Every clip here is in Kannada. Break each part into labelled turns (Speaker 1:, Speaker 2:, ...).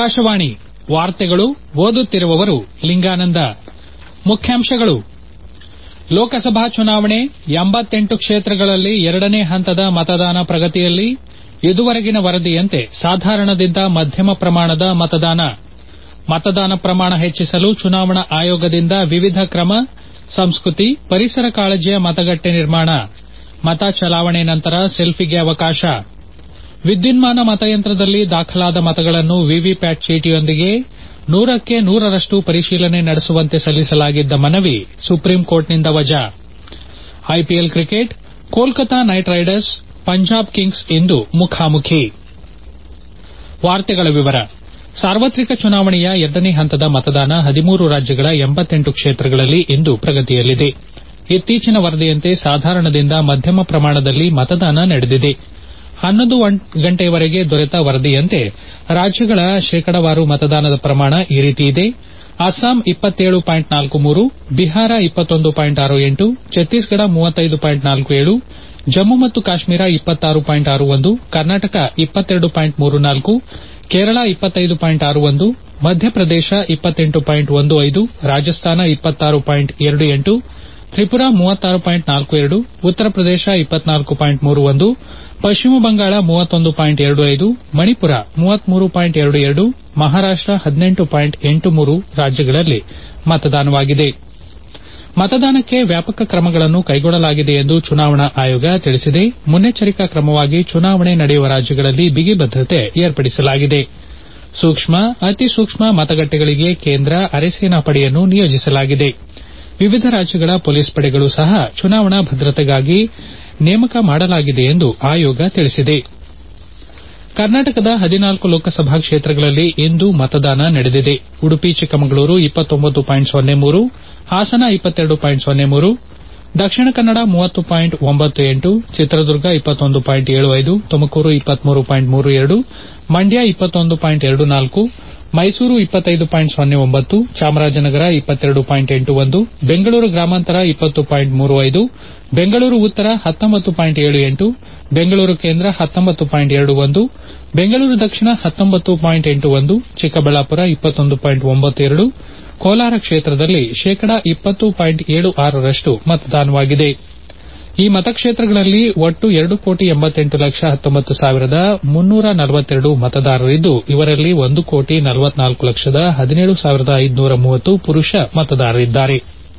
Speaker 1: ಆಕಾಶವಾಣಿ ವಾರ್ತೆಗಳು ಓದುತ್ತಿರುವವರು ಲಿಂಗಾನಂದ ಮುಖ್ಯಾಂಶಗಳು ಲೋಕಸಭಾ ಚುನಾವಣೆ ಎಂಬತ್ತೆಂಟು ಕ್ಷೇತ್ರಗಳಲ್ಲಿ ಎರಡನೇ ಹಂತದ ಮತದಾನ ಪ್ರಗತಿಯಲ್ಲಿ ಇದುವರೆಗಿನ ವರದಿಯಂತೆ ಸಾಧಾರಣದಿಂದ ಮಧ್ಯಮ ಪ್ರಮಾಣದ ಮತದಾನ ಮತದಾನ ಪ್ರಮಾಣ ಹೆಚ್ಚಿಸಲು ಚುನಾವಣಾ ಆಯೋಗದಿಂದ ವಿವಿಧ ಕ್ರಮ ಸಂಸ್ಕೃತಿ ಪರಿಸರ ಕಾಳಜಿಯ ಮತಗಟ್ಟೆ ನಿರ್ಮಾಣ ಮತ ಚಲಾವಣೆ ನಂತರ ಸೆಲ್ಫಿಗೆ ಅವಕಾಶ ವಿದ್ಯುನ್ಮಾನ ಮತಯಂತ್ರದಲ್ಲಿ ದಾಖಲಾದ ಮತಗಳನ್ನು ವಿವಿಪ್ಯಾಟ್ ಚೀಟಿಯೊಂದಿಗೆ ನೂರಕ್ಕೆ ನೂರರಷ್ಟು ಪರಿಶೀಲನೆ ನಡೆಸುವಂತೆ ಸಲ್ಲಿಸಲಾಗಿದ್ದ ಮನವಿ ಸುಪ್ರೀಂಕೋರ್ಟ್ನಿಂದ ವಜಾ IPL cricket Kolkata Knight Riders Punjab Kings ಇಂದು ಮುಖಾಮುಖಿ ಸಾರ್ವತ್ರಿಕ ಚುನಾವಣೆಯ ಎರಡನೇ ಹಂತದ ಮತದಾನ ಹದಿಮೂರು ರಾಜ್ಯಗಳ ಎಂಬತ್ತೆಂಟು ಕ್ಷೇತ್ರಗಳಲ್ಲಿ ಇಂದು ಪ್ರಗತಿಯಲ್ಲಿದೆ ಇತ್ತೀಚಿನ ವರದಿಯಂತೆ ಸಾಧಾರಣದಿಂದ ಮಧ್ಯಮ ಪ್ರಮಾಣದಲ್ಲಿ ಮತದಾನ ನಡೆದಿದೆ ಹನ್ನೊಂದು ಗಂಟೆಯವರೆಗೆ ದೊರೆತ ವರದಿಯಂತೆ ರಾಜ್ಯಗಳ ಶೇಕಡಾವಾರು ಮತದಾನದ ಪ್ರಮಾಣ ಈ ರೀತಿ ಇದೆ ಅಸ್ಸಾಂ ಇಪ್ಪತ್ತೇಳು ಪಾಯಿಂಟ್ ನಾಲ್ಕು ಮೂರು ಬಿಹಾರ ಇಪ್ಪತ್ತೊಂದು ಪಾಯಿಂಟ್ ಆರು ಎಂಟು ಛತ್ತೀಸ್ಗಢ ಮೂವತ್ತೈದು ಪಾಯಿಂಟ್ ನಾಲ್ಕು ಏಳು ಜಮ್ಮು ಮತ್ತು ಕಾಶ್ಮೀರ ಇಪ್ಪತ್ತಾರು ಪಾಯಿಂಟ್ ಆರು ಒಂದು ಕರ್ನಾಟಕ ಇಪ್ಪತ್ತೆರಡು ಪಾಯಿಂಟ್ ಮೂರು ನಾಲ್ಕು ಕೇರಳ ಇಪ್ಪತ್ತೈದು ಪಾಯಿಂಟ್ ಆರು ಒಂದು ಮಧ್ಯಪ್ರದೇಶ ಇಪ್ಪತ್ತೆಂಟು ಪಾಯಿಂಟ್ ಒಂದು ಐದು ರಾಜಸ್ಥಾನ ಇಪ್ಪತ್ತಾರು ಪಾಯಿಂಟ್ ಎರಡು ಎಂಟು ತ್ರಿಪುರಾ ಮೂವತ್ತಾರು ಪಾಯಿಂಟ್ ನಾಲ್ಕು ಎರಡು ಉತ್ತರ ಪ್ರದೇಶ ಇಪ್ಪತ್ನಾಲ್ಕು ಪಾಯಿಂಟ್ ಮೂರು ಒಂದು ಪಶ್ಚಿಮ ಬಂಗಾಳ ಮೂವತ್ತೊಂದು ಪಾಯಿಂಟ್ ಎರಡು ಐದು ಮಣಿಪುರ ಮೂವತ್ಮೂರು ಪಾಯಿಂಟ್ ಎರಡು ಎರಡು ಮಹಾರಾಷ್ಟ ಹದಿನೆಂಟು ಪಾಯಿಂಟ್ ಎಂಟು ಮೂರು ರಾಜ್ಯಗಳಲ್ಲಿ ಮತದಾನವಾಗಿದೆ ಮತದಾನಕ್ಕೆ ವ್ಯಾಪಕ ಕ್ರಮಗಳನ್ನು ಕೈಗೊಳ್ಳಲಾಗಿದೆ ಎಂದು ಚುನಾವಣಾ ಆಯೋಗ ತಿಳಿಸಿದೆ ಮುನ್ನೆಚ್ಚರಿಕಾ ಕ್ರಮವಾಗಿ ಚುನಾವಣೆ ನಡೆಯುವ ರಾಜ್ಯಗಳಲ್ಲಿ ಬಿಗಿ ಭದ್ರತೆ ಏರ್ಪಡಿಸಲಾಗಿದೆ ಸೂಕ್ಷ್ಮ ಅತಿ ಸೂಕ್ಷ್ಮ ಮತಗಟ್ಟೆಗಳಿಗೆ ಕೇಂದ್ರ ಅರೆಸೇನಾ ಪಡೆಯನ್ನು ನಿಯೋಜಿಸಲಾಗಿದೆ ವಿವಿಧ ರಾಜ್ಯಗಳ ಪೊಲೀಸ್ ಪಡೆಗಳು ಸಹ ಚುನಾವಣಾ ಭದ್ರತೆಗಾಗಿ ನೇಮಕ ಮಾಡಲಾಗಿದೆ ಎಂದು ಆಯೋಗ ತಿಳಿಸಿದೆ ಕರ್ನಾಟಕದ ಹದಿನಾಲ್ಕು ಲೋಕಸಭಾ ಕ್ಷೇತ್ರಗಳಲ್ಲಿ ಇಂದು ಮತದಾನ ನಡೆದಿದೆ ಉಡುಪಿ ಚಿಕ್ಕಮಗಳೂರು ಇಪ್ಪತ್ತೊಂಬತ್ತು ಪಾಯಿಂಟ್ ಸೊನ್ನೆ ಮೂರು ಹಾಸನ ಇಪ್ಪತ್ತೆರಡು ಪಾಯಿಂಟ್ ಸೊನ್ನೆ ಮೂರು ದಕ್ಷಿಣ ಕನ್ನಡ ಮೂವತ್ತು ಪಾಯಿಂಟ್ ಒಂಬತ್ತು ಎಂಟು ಚಿತ್ರದುರ್ಗ ಇಪ್ಪತ್ತೊಂದು ಪಾಯಿಂಟ್ ಏಳು ಐದು ತುಮಕೂರು ಇಪ್ಪತ್ಮೂರು ಪಾಯಿಂಟ್ ಮೂರು ಎರಡು ಮಂಡ್ಯ ಇಪ್ಪತ್ತೊಂದು ಪಾಯಿಂಟ್ ಎರಡು ನಾಲ್ಕು ಮೈಸೂರು ಇಪ್ಪತ್ತೈದು ಪಾಯಿಂಟ್ ಸೊನ್ನೆ ಒಂಬತ್ತು ಚಾಮರಾಜನಗರ ಇಪ್ಪತ್ತೆರಡು ಪಾಯಿಂಟ್ ಎಂಟು ಒಂದು ಬೆಂಗಳೂರು ಗ್ರಾಮಾಂತರ ಇಪ್ಪತ್ತು ಪಾಯಿಂಟ್ ಮೂರು ಐದು ಬೆಂಗಳೂರು ಉತ್ತರ ಹತ್ತೊಂಬತ್ತು ಪಾಯಿಂಟ್ ಏಳು ಎಂಟು ಬೆಂಗಳೂರು ಕೇಂದ್ರ ಹತ್ತೊಂಬತ್ತು ಪಾಯಿಂಟ್ ಎರಡು ಒಂದು ಬೆಂಗಳೂರು ದಕ್ಷಿಣ ಹತ್ತೊಂಬತ್ತು ಪಾಯಿಂಟ್ ಎಂಟು ಒಂದು ಚಿಕ್ಕಬಳ್ಳಾಪುರ ಇಪ್ಪತ್ತೊಂದು ಪಾಯಿಂಟ್ ಒಂಬತ್ತು ಎರಡು ಕೋಲಾರ ಕ್ಷೇತ್ರದಲ್ಲಿ ಶೇಕಡಾ ಇಪ್ಪತ್ತು ಪಾಯಿಂಟ್ ಏಳು ಆರರಷ್ಟು ಮತದಾನವಾಗಿದೆ ಈ ಮತಕ್ಷೇತ್ರಗಳಲ್ಲಿ ಒಟ್ಟು ಎರಡು ಕೋಟಿ ಎಂಬತ್ತೆಂಟು ಲಕ್ಷ ಹತ್ತೊಂಬತ್ತು ಸಾವಿರದ ಮುನ್ನೂರ ನಲವತ್ತೆರಡು ಮತದಾರರಿದ್ದು ಇವರಲ್ಲಿ ಒಂದು ಕೋಟಿ ನಲವತ್ನಾಲ್ಕು ಲಕ್ಷದ ಹದಿನೇಳು ಸಾವಿರದ ಐದುನೂರ ಮೂವತ್ತು ಪುರುಷ ಮತದಾರರಿದ್ದಾರೆ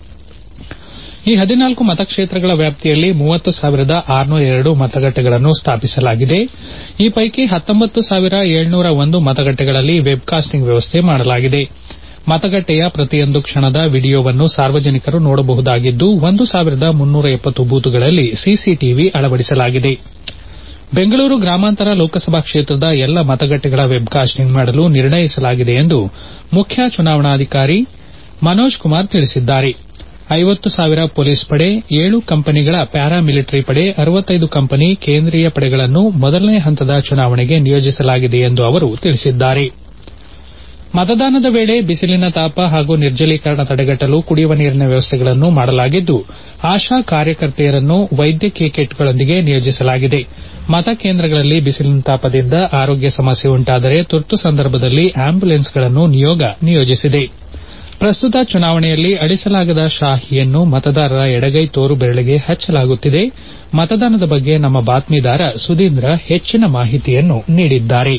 Speaker 1: ಈ ಹದಿನಾಲ್ಕು ಮತಕ್ಷೇತ್ರಗಳ ವ್ಯಾಪ್ತಿಯಲ್ಲಿ ಮೂವತ್ತು ಸಾವಿರದ ಆರುನೂರ ಎರಡು ಮತಗಟ್ಟೆಗಳನ್ನು ಸ್ಥಾಪಿಸಲಾಗಿದೆ ಈ ಪೈಕಿ ಹತ್ತೊಂಬತ್ತು ಸಾವಿರ ಏಳ್ನೂರ ಒಂದು ಮತಗಟ್ಟೆಗಳಲ್ಲಿ ವೆಬ್ಕಾಸ್ಟಿಂಗ್ ವ್ಯವಸ್ಥೆ ಮಾಡಲಾಗಿದೆ ಮತಗಟ್ಟೆಯ ಪ್ರತಿಯೊಂದು ಕ್ಷಣದ ವಿಡಿಯೋವನ್ನು ಸಾರ್ವಜನಿಕರು ನೋಡಬಹುದಾಗಿದ್ದು ಒಂದು ಸಾವಿರದ ಮುನ್ನೂರ ಎಪ್ಪತ್ತು ಬೂತ್ಗಳಲ್ಲಿ ಸಿಸಿಟಿವಿ ಅಳವಡಿಸಲಾಗಿದೆ ಬೆಂಗಳೂರು ಗ್ರಾಮಾಂತರ ಲೋಕಸಭಾ ಕ್ಷೇತ್ರದ ಎಲ್ಲ ಮತಗಟ್ಟೆಗಳ ವೆಬ್ಕಾಸ್ಟಿಂಗ್ ಮಾಡಲು ನಿರ್ಣಯಿಸಲಾಗಿದೆ ಎಂದು ಮುಖ್ಯ ಚುನಾವಣಾಧಿಕಾರಿ ಮನೋಜ್ ಕುಮಾರ್ ತಿಳಿಸಿದ್ದಾರೆ ಐವತ್ತು ಸಾವಿರ ಪೊಲೀಸ್ ಪಡೆ ಏಳು ಕಂಪನಿಗಳ ಪ್ಯಾರಾ ಮಿಲಿಟರಿ ಪಡೆ ಅರವತ್ತೈದು ಕಂಪನಿ ಕೇಂದ್ರೀಯ ಪಡೆಗಳನ್ನು ಮೊದಲನೇ ಹಂತದ ಚುನಾವಣೆಗೆ ನಿಯೋಜಿಸಲಾಗಿದೆ ಎಂದು ಅವರು ತಿಳಿಸಿದ್ದಾರೆ ಮತದಾನದ ವೇಳೆ ಬಿಸಿಲಿನ ತಾಪ ಹಾಗೂ ನಿರ್ಜಲೀಕರಣ ತಡೆಗಟ್ಟಲು ಕುಡಿಯುವ ನೀರಿನ ವ್ಯವಸ್ಥೆಗಳನ್ನು ಮಾಡಲಾಗಿದ್ದು ಆಶಾ ಕಾರ್ಯಕರ್ತೆಯರನ್ನು ವೈದ್ಯಕೀಯ ಕಿಟ್ಗಳೊಂದಿಗೆ ನಿಯೋಜಿಸಲಾಗಿದೆ ಮತಕೇಂದ್ರಗಳಲ್ಲಿ ಬಿಸಿಲಿನ ತಾಪದಿಂದ ಆರೋಗ್ಯ ಸಮಸ್ಯೆ ಉಂಟಾದರೆ ತುರ್ತು ಸಂದರ್ಭದಲ್ಲಿ ಆಂಬ್ಯುಲೆನ್ಸ್ಗಳನ್ನು ನಿಯೋಗ ನಿಯೋಜಿಸಿದೆ ಪ್ರಸ್ತುತ ಚುನಾವಣೆಯಲ್ಲಿ ಅಳಿಸಲಾಗದ ಶಾಹಿಯನ್ನು ಮತದಾರರ ಎಡಗೈ ತೋರು ಬೆರಳಿಗೆ ಹಚ್ಚಲಾಗುತ್ತಿದೆ ಮತದಾನದ ಬಗ್ಗೆ ನಮ್ಮ ಬಾತ್ಮೀದಾರ ಸುಧೀಂದ್ರ ಹೆಚ್ಚಿನ ಮಾಹಿತಿಯನ್ನು ನೀಡಿದ್ದಾರೆ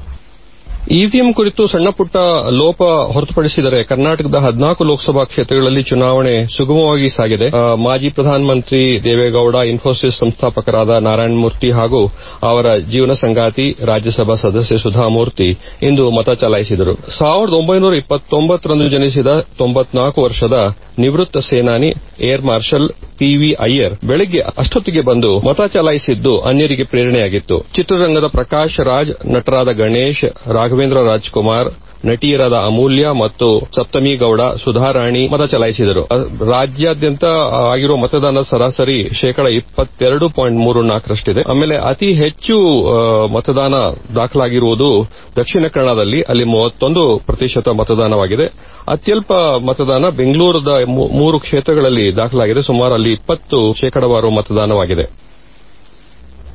Speaker 2: ಇವಿಎಂ ಕುರಿತು ಸಣ್ಣಪುಟ್ಟ ಲೋಪ ಹೊರತುಪಡಿಸಿದರೆ ಕರ್ನಾಟಕದ ಹದಿನಾಲ್ಕು ಲೋಕಸಭಾ ಕ್ಷೇತ್ರಗಳಲ್ಲಿ ಚುನಾವಣೆ ಸುಗಮವಾಗಿ ಸಾಗಿದೆ ಮಾಜಿ ಪ್ರಧಾನಮಂತ್ರಿ ದೇವೇಗೌಡ ಇನ್ಫೋಸಿಸ್ ಸಂಸ್ಥಾಪಕರಾದ ನಾರಾಯಣಮೂರ್ತಿ ಹಾಗೂ ಅವರ ಜೀವನ ಸಂಗಾತಿ ರಾಜ್ಯಸಭಾ ಸದಸ್ಯೆ ಸುಧಾಮೂರ್ತಿ ಇಂದು ಮತ ಚಲಾಯಿಸಿದರು ಸಾವಿರದ ಒಂಬೈನೂರ ಇಪ್ಪತ್ತೊಂಬತ್ತರಂದು ಜನಿಸಿದ ತೊಂಬತ್ನಾಲ್ಕು ವರ್ಷದ ನಿವೃತ್ತ ಸೇನಾನಿ ಏರ್ ಮಾರ್ಷಲ್ ಪಿವಿ ಅಯ್ಯರ್ ಬೆಳಗ್ಗೆ ಅಷ್ಟೊತ್ತಿಗೆ ಬಂದು ಮತ ಚಲಾಯಿಸಿದ್ದು ಅನ್ಯರಿಗೆ ಪ್ರೇರಣೆಯಾಗಿತ್ತು ಚಿತ್ರರಂಗದ ಪ್ರಕಾಶ್ ರಾಜ್ ನಟರಾದ ಗಣೇಶ್ ರಾಘವೇಂದ್ರ ರಾಜ್ಕುಮಾರ್ ನಟಿಯರಾದ ಅಮೂಲ್ಯ ಮತ್ತು ಸಪ್ತಮಿ ಗೌಡ ಸುಧಾರಾಣಿ ಮತ ಚಲಾಯಿಸಿದರು ರಾಜ್ಯಾದ್ಯಂತ ಆಗಿರುವ ಮತದಾನ ಸರಾಸರಿ ಶೇಕಡ ಇಪ್ಪತ್ತೆರಡು ಪಾಯಿಂಟ್ ಮೂರು ನಾಲ್ಕರಷ್ಟಿದೆ ಆಮೇಲೆ ಅತಿ ಹೆಚ್ಚು ಮತದಾನ ದಾಖಲಾಗಿರುವುದು ದಕ್ಷಿಣ ಕನ್ನಡದಲ್ಲಿ ಅಲ್ಲಿ ಮೂವತ್ತೊಂದು ಪ್ರತಿಶತ ಮತದಾನವಾಗಿದೆ ಅತ್ಯಲ್ಪ ಮತದಾನ ಬೆಂಗಳೂರದ ಮೂರು ಕ್ಷೇತ್ರಗಳಲ್ಲಿ ದಾಖಲಾಗಿದೆ ಸುಮಾರು ಅಲ್ಲಿ ಇಪ್ಪತ್ತು ಶೇಕಡವಾರು ಮತದಾನವಾಗಿದೆ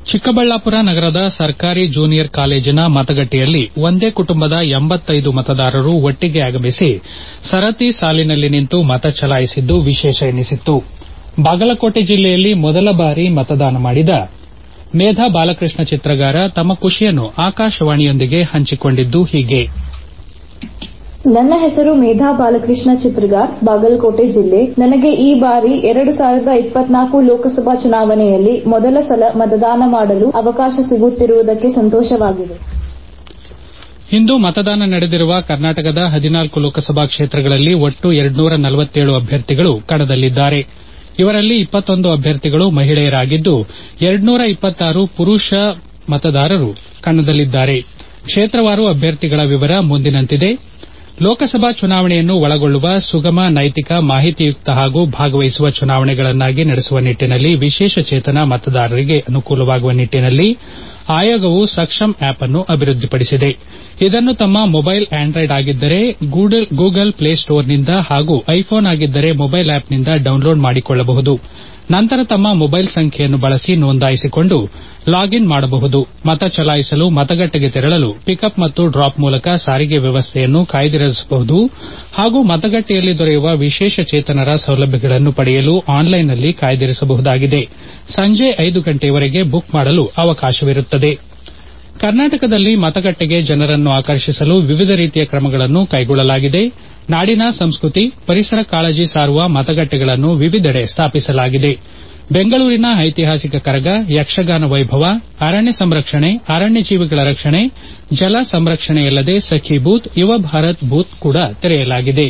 Speaker 1: ಚಿಕ್ಕಬಳ್ಳಾಪುರ ನಗರದ ಸರ್ಕಾರಿ ಜೂನಿಯರ್ ಕಾಲೇಜಿನ ಮತಗಟ್ಟೆಯಲ್ಲಿ ಒಂದೇ ಕುಟುಂಬದ ಎಂಬತ್ತೈದು ಮತದಾರರು ಒಟ್ಟಿಗೆ ಆಗಮಿಸಿ ಸರತಿ ಸಾಲಿನಲ್ಲಿ ನಿಂತು ಮತ ಚಲಾಯಿಸಿದ್ದು ವಿಶೇಷ ಎನಿಸಿತ್ತು ಬಾಗಲಕೋಟೆ ಜಿಲ್ಲೆಯಲ್ಲಿ ಮೊದಲ ಬಾರಿ ಮತದಾನ ಮಾಡಿದ ಮೇಧಾ ಬಾಲಕೃಷ್ಣ ಚಿತ್ರಗಾರ ತಮ್ಮ ಖುಷಿಯನ್ನು ಆಕಾಶವಾಣಿಯೊಂದಿಗೆ ಹಂಚಿಕೊಂಡಿದ್ದು ಹೀಗೆ
Speaker 3: ನನ್ನ ಹೆಸರು ಮೇಧಾ ಬಾಲಕೃಷ್ಣ ಚಿತ್ರಗಾರ್ ಬಾಗಲಕೋಟೆ ಜಿಲ್ಲೆ ನನಗೆ ಈ ಬಾರಿ ಎರಡು ಸಾವಿರದ ಇಪ್ಪತ್ನಾಲ್ಕು ಲೋಕಸಭಾ ಚುನಾವಣೆಯಲ್ಲಿ ಮೊದಲ ಸಲ ಮತದಾನ ಮಾಡಲು ಅವಕಾಶ ಸಿಗುತ್ತಿರುವುದಕ್ಕೆ ಸಂತೋಷವಾಗಿದೆ
Speaker 1: ಇಂದು ಮತದಾನ ನಡೆದಿರುವ ಕರ್ನಾಟಕದ ಹದಿನಾಲ್ಕು ಲೋಕಸಭಾ ಕ್ಷೇತ್ರಗಳಲ್ಲಿ ಒಟ್ಟು ಎರಡ್ನೂರ ನಲವತ್ತೇಳು ಅಭ್ಯರ್ಥಿಗಳು ಕಣದಲ್ಲಿದ್ದಾರೆ ಇವರಲ್ಲಿ ಇಪ್ಪತ್ತೊಂದು ಅಭ್ಯರ್ಥಿಗಳು ಮಹಿಳೆಯರಾಗಿದ್ದು ಎರಡ್ನೂರ ಇಪ್ಪತ್ತಾರು ಪುರುಷ ಮತದಾರರು ಕಣದಲ್ಲಿದ್ದಾರೆ ಕ್ಷೇತ್ರವಾರು ಅಭ್ಯರ್ಥಿಗಳ ವಿವರ ಮುಂದಿನಂತಿದೆ ಲೋಕಸಭಾ ಚುನಾವಣೆಯನ್ನು ಒಳಗೊಳ್ಳುವ ಸುಗಮ ನೈತಿಕ ಮಾಹಿತಿಯುಕ್ತ ಹಾಗೂ ಭಾಗವಹಿಸುವ ಚುನಾವಣೆಗಳನ್ನಾಗಿ ನಡೆಸುವ ನಿಟ್ಟಿನಲ್ಲಿ ವಿಶೇಷ ಚೇತನ ಮತದಾರರಿಗೆ ಅನುಕೂಲವಾಗುವ ನಿಟ್ಟಿನಲ್ಲಿ ಆಯೋಗವು ಸಕ್ಷಮ್ ಆಪ್ ಅನ್ನು ಅಭಿವೃದ್ಧಿಪಡಿಸಿದೆ ಇದನ್ನು ತಮ್ಮ ಮೊಬೈಲ್ ಆಂಡ್ರಾಯ್ಡ್ ಆಗಿದ್ದರೆ ಗೂಗಲ್ ಪ್ಲೇಸ್ಟೋರ್ನಿಂದ ಹಾಗೂ ಐಫೋನ್ ಆಗಿದ್ದರೆ ಮೊಬೈಲ್ ಆಪ್ನಿಂದ ಡೌನ್ಲೋಡ್ ಮಾಡಿಕೊಳ್ಳಬಹುದು ನಂತರ ತಮ್ಮ ಮೊಬೈಲ್ ಸಂಖ್ಯೆಯನ್ನು ಬಳಸಿ ನೋಂದಾಯಿಸಿಕೊಂಡು ಲಾಗಿನ್ ಮಾಡಬಹುದು ಮತ ಚಲಾಯಿಸಲು ಮತಗಟ್ಟೆಗೆ ತೆರಳಲು ಪಿಕಪ್ ಮತ್ತು ಡ್ರಾಪ್ ಮೂಲಕ ಸಾರಿಗೆ ವ್ಯವಸ್ಥೆಯನ್ನು ಕಾಯ್ದಿರಿಸಬಹುದು ಹಾಗೂ ಮತಗಟ್ಟೆಯಲ್ಲಿ ದೊರೆಯುವ ವಿಶೇಷ ಚೇತನರ ಸೌಲಭ್ಯಗಳನ್ನು ಪಡೆಯಲು ಆನ್ಲೈನ್ನಲ್ಲಿ ಕಾಯ್ದಿರಿಸಬಹುದಾಗಿದೆ ಸಂಜೆ ಐದು ಗಂಟೆಯವರೆಗೆ ಬುಕ್ ಮಾಡಲು ಅವಕಾಶವಿರುತ್ತದೆ ಕರ್ನಾಟಕದಲ್ಲಿ ಮತಗಟ್ಟೆಗೆ ಜನರನ್ನು ಆಕರ್ಷಿಸಲು ವಿವಿಧ ರೀತಿಯ ಕ್ರಮಗಳನ್ನು ಕೈಗೊಳ್ಳಲಾಗಿದೆ ನಾಡಿನ ಸಂಸ್ಕೃತಿ ಪರಿಸರ ಕಾಳಜಿ ಸಾರುವ ಮತಗಟ್ಟೆಗಳನ್ನು ವಿವಿಧೆಡೆ ಸ್ಥಾಪಿಸಲಾಗಿದೆ ಬೆಂಗಳೂರಿನ ಐತಿಹಾಸಿಕ ಕರಗ ಯಕ್ಷಗಾನ ವೈಭವ ಅರಣ್ಯ ಸಂರಕ್ಷಣೆ ಅರಣ್ಯ ಜೀವಿಗಳ ರಕ್ಷಣೆ ಜಲ ಸಂರಕ್ಷಣೆಯಲ್ಲದೆ ಸಖಿ ಬೂತ್ ಯುವ ಭಾರತ್ ಬೂತ್ ಕೂಡ ತೆರೆಯಲಾಗಿದೆ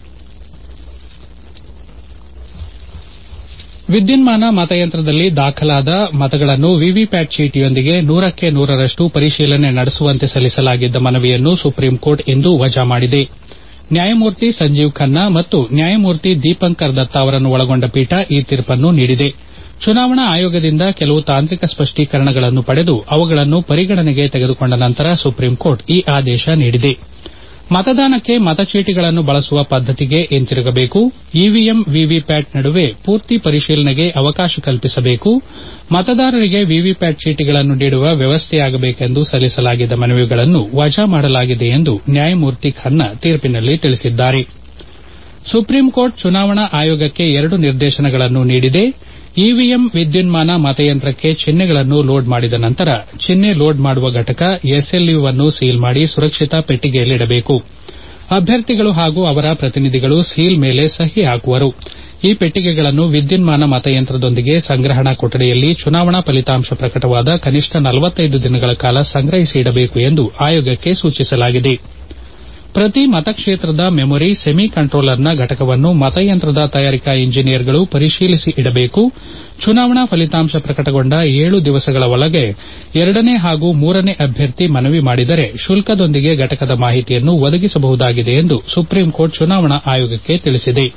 Speaker 1: ವಿದ್ಯುನ್ಮಾನ ಮತಯಂತ್ರದಲ್ಲಿ ದಾಖಲಾದ ಮತಗಳನ್ನು ವಿವಿಪ್ಯಾಟ್ ಚೀಟಿಯೊಂದಿಗೆ ನೂರಕ್ಕೆ ನೂರರಷ್ಟು ಪರಿಶೀಲನೆ ನಡೆಸುವಂತೆ ಸಲ್ಲಿಸಲಾಗಿದ್ದ ಮನವಿಯನ್ನು ಸುಪ್ರೀಂಕೋರ್ಟ್ ಇಂದು ವಜಾ ಮಾಡಿದೆ ನ್ಯಾಯಮೂರ್ತಿ ಸಂಜೀವ್ ಖನ್ನಾ ಮತ್ತು ನ್ಯಾಯಮೂರ್ತಿ ದೀಪಂಕರ್ ದತ್ತಾ ಅವರನ್ನು ಒಳಗೊಂಡ ಪೀಠ ಈ ತೀರ್ಪನ್ನು ನೀಡಿದೆ ಚುನಾವಣಾ ಆಯೋಗದಿಂದ ಕೆಲವು ತಾಂತ್ರಿಕ ಸ್ಪಷ್ಟೀಕರಣಗಳನ್ನು ಪಡೆದು ಅವುಗಳನ್ನು ಪರಿಗಣನೆಗೆ ತೆಗೆದುಕೊಂಡ ನಂತರ ಸುಪ್ರೀಂಕೋರ್ಟ್ ಈ ಆದೇಶ ನೀಡಿದೆ ಮತದಾನಕ್ಕೆ ಮತಚೀಟಿಗಳನ್ನು ಬಳಸುವ ಪದ್ದತಿಗೆ ಹಿಂತಿರುಗಬೇಕು ಇವಿಎಂ ವಿವಿಪ್ಯಾಟ್ ನಡುವೆ ಪೂರ್ತಿ ಪರಿಶೀಲನೆಗೆ ಅವಕಾಶ ಕಲ್ಪಿಸಬೇಕು ಮತದಾರರಿಗೆ ವಿವಿಪ್ಯಾಟ್ ಚೀಟಿಗಳನ್ನು ನೀಡುವ ವ್ಯವಸ್ಥೆಯಾಗಬೇಕೆಂದು ಸಲ್ಲಿಸಲಾಗಿದ್ದ ಮನವಿಗಳನ್ನು ವಜಾ ಮಾಡಲಾಗಿದೆ ಎಂದು ನ್ಯಾಯಮೂರ್ತಿ ಖನ್ನಾ ತೀರ್ಪಿನಲ್ಲಿ ತಿಳಿಸಿದ್ದಾರೆ ಸುಪ್ರೀಂಕೋರ್ಟ್ ಚುನಾವಣಾ ಆಯೋಗಕ್ಕೆ ಎರಡು ನಿರ್ದೇಶನಗಳನ್ನು ನೀಡಿದೆ ಇವಿಎಂ ವಿದ್ಯುನ್ಮಾನ ಮತಯಂತ್ರಕ್ಕೆ ಚಿಹ್ನೆಗಳನ್ನು ಲೋಡ್ ಮಾಡಿದ ನಂತರ ಚಿಹ್ನೆ ಲೋಡ್ ಮಾಡುವ ಘಟಕ ಎಸ್ಎಲ್ಯುವನ್ನು ಸೀಲ್ ಮಾಡಿ ಸುರಕ್ಷಿತ ಪೆಟ್ಟಿಗೆಯಲ್ಲಿಡಬೇಕು ಅಭ್ಯರ್ಥಿಗಳು ಹಾಗೂ ಅವರ ಪ್ರತಿನಿಧಿಗಳು ಸೀಲ್ ಮೇಲೆ ಸಹಿ ಹಾಕುವರು ಈ ಪೆಟ್ಟಿಗೆಗಳನ್ನು ವಿದ್ಯುನ್ಮಾನ ಮತಯಂತ್ರದೊಂದಿಗೆ ಸಂಗ್ರಹಣಾ ಕೊಠಡಿಯಲ್ಲಿ ಚುನಾವಣಾ ಫಲಿತಾಂಶ ಪ್ರಕಟವಾದ ಕನಿಷ್ಠ ನಲವತ್ತೈದು ದಿನಗಳ ಕಾಲ ಸಂಗ್ರಹಿಸಿ ಇಡಬೇಕು ಎಂದು ಆಯೋಗಕ್ಕೆ ಸೂಚಿಸಲಾಗಿದೆ ಪ್ರತಿ ಮತಕ್ಷೇತ್ರದ ಮೆಮೊರಿ ಸೆಮಿ ಕಂಟ್ರೋಲರ್ನ ಘಟಕವನ್ನು ಮತಯಂತ್ರದ ತಯಾರಿಕಾ ಇಂಜಿನಿಯರ್ಗಳು ಪರಿಶೀಲಿಸಿ ಇಡಬೇಕು ಚುನಾವಣಾ ಫಲಿತಾಂಶ ಪ್ರಕಟಗೊಂಡ ಏಳು ದಿವಸಗಳ ಒಳಗೆ ಎರಡನೇ ಹಾಗೂ ಮೂರನೇ ಅಭ್ಯರ್ಥಿ ಮನವಿ ಮಾಡಿದರೆ ಶುಲ್ಕದೊಂದಿಗೆ ಘಟಕದ ಮಾಹಿತಿಯನ್ನು ಒದಗಿಸಬಹುದಾಗಿದೆ ಎಂದು ಸುಪ್ರೀಂಕೋರ್ಟ್ ಚುನಾವಣಾ ಆಯೋಗಕ್ಕೆ ತಿಳಿಸಿದೆ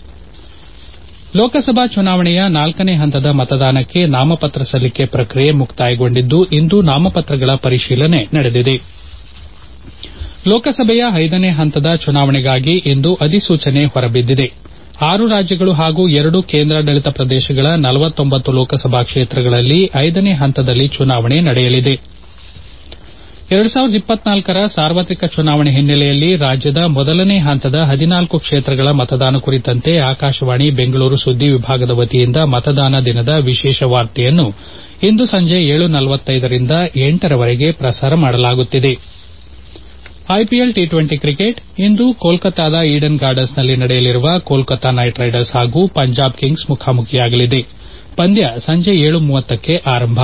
Speaker 1: ಲೋಕಸಭಾ ಚುನಾವಣೆಯ ನಾಲ್ಕನೇ ಹಂತದ ಮತದಾನಕ್ಕೆ ನಾಮಪತ್ರ ಸಲ್ಲಿಕೆ ಪ್ರಕ್ರಿಯೆ ಮುಕ್ತಾಯಗೊಂಡಿದ್ದು ಇಂದು ನಾಮಪತ್ರಗಳ ಪರಿಶೀಲನೆ ನಡೆದಿದೆ ಲೋಕಸಭೆಯ ಐದನೇ ಹಂತದ ಚುನಾವಣೆಗಾಗಿ ಇಂದು ಅಧಿಸೂಚನೆ ಹೊರಬಿದ್ದಿದೆ ಆರು ರಾಜ್ಯಗಳು ಹಾಗೂ ಎರಡು ಕೇಂದ್ರಾಡಳಿತ ಪ್ರದೇಶಗಳ ನಲವತ್ತೊಂಬತ್ತು ಲೋಕಸಭಾ ಕ್ಷೇತ್ರಗಳಲ್ಲಿ ಐದನೇ ಹಂತದಲ್ಲಿ ಚುನಾವಣೆ ನಡೆಯಲಿದೆ ಎರಡು ಸಾವಿರದ ಇಪ್ಪತ್ನಾಲ್ಕರ ಸಾರ್ವತ್ರಿಕ ಚುನಾವಣೆ ಹಿನ್ನೆಲೆಯಲ್ಲಿ ರಾಜ್ಯದ ಮೊದಲನೇ ಹಂತದ ಹದಿನಾಲ್ಕು ಕ್ಷೇತ್ರಗಳ ಮತದಾನ ಕುರಿತಂತೆ ಆಕಾಶವಾಣಿ ಬೆಂಗಳೂರು ಸುದ್ದಿ ವಿಭಾಗದ ವತಿಯಿಂದ ಮತದಾನ ದಿನದ ವಿಶೇಷ ವಾರ್ತೆಯನ್ನು ಇಂದು ಸಂಜೆ ಏಳು ನಲವತ್ತೈದರಿಂದ ಎಂಟರವರೆಗೆ ಪ್ರಸಾರ ಮಾಡಲಾಗುತ್ತಿದೆ ಐಪಿಎಲ್ ಟಿ ಟ್ವೆಂಟಿ ಕ್ರಿಕೆಟ್ ಇಂದು ಕೋಲ್ಕತಾದ ಈಡನ್ ಗಾರ್ಡನ್ಸ್ನಲ್ಲಿ ನಡೆಯಲಿರುವ ಕೋಲ್ಕತಾ ನೈಟ್ ರೈಡರ್ಸ್ ಹಾಗೂ ಪಂಜಾಬ್ ಕಿಂಗ್ಸ್ ಮುಖಾಮುಖಿಯಾಗಲಿದೆ ಪಂದ್ಯ ಸಂಜೆ ಏಳು ಮೂವತ್ತಕ್ಕೆ ಆರಂಭ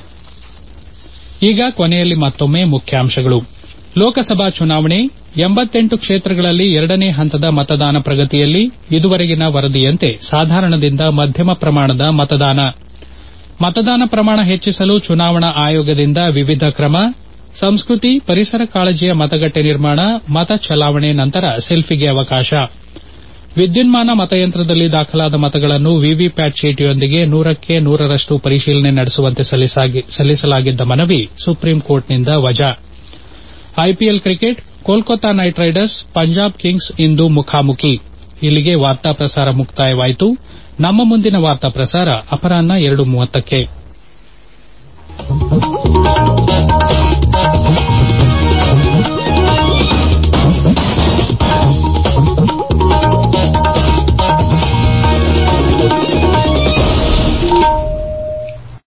Speaker 1: ಈಗ ಕೊನೆಯಲ್ಲಿ ಮತ್ತೊಮ್ಮೆ ಮುಖ್ಯಾಂಶಗಳು ಲೋಕಸಭಾ ಚುನಾವಣೆ ಎಂಬತ್ತೆಂಟು ಕ್ಷೇತ್ರಗಳಲ್ಲಿ ಎರಡನೇ ಹಂತದ ಮತದಾನ ಪ್ರಗತಿಯಲ್ಲಿ ಇದುವರೆಗಿನ ವರದಿಯಂತೆ ಸಾಧಾರಣದಿಂದ ಮಧ್ಯಮ ಪ್ರಮಾಣದ ಮತದಾನ ಮತದಾನ ಪ್ರಮಾಣ ಹೆಚ್ಚಿಸಲು ಚುನಾವಣಾ ಆಯೋಗದಿಂದ ವಿವಿಧ ಕ್ರಮ ಸಂಸ್ಕೃತಿ ಪರಿಸರ ಕಾಳಜಿಯ ಮತಗಟ್ಟೆ ನಿರ್ಮಾಣ ಮತ ಚಲಾವಣೆ ನಂತರ ಸೆಲ್ಫಿಗೆ ಅವಕಾಶ ವಿದ್ಯುನ್ಮಾನ ಮತಯಂತ್ರದಲ್ಲಿ ದಾಖಲಾದ ಮತಗಳನ್ನು ವಿವಿಪ್ಯಾಟ್ ಚೀಟಿಯೊಂದಿಗೆ ನೂರಕ್ಕೆ ನೂರರಷ್ಟು ಪರಿಶೀಲನೆ ನಡೆಸುವಂತೆ ಸಲ್ಲಿಸಲಾಗಿದ್ದ ಮನವಿ ಸುಪ್ರೀಂಕೋರ್ಟ್ನಿಂದ ವಜಾ IPL cricket Kolkata Knight Riders Punjab Kings ಇಂದು ಮುಖಾಮುಖಿ ಇಲ್ಲಿಗೆ ವಾರ್ತಾ ಪ್ರಸಾರ ಮುಕ್ತಾಯವಾಯಿತು ನಮ್ಮ ಮುಂದಿನ ವಾರ್ತಾ ಪ್ರಸಾರ ಅಪರಾಹ್ನ ಎರಡು ಮೂವತ್ತಕ್ಕೆ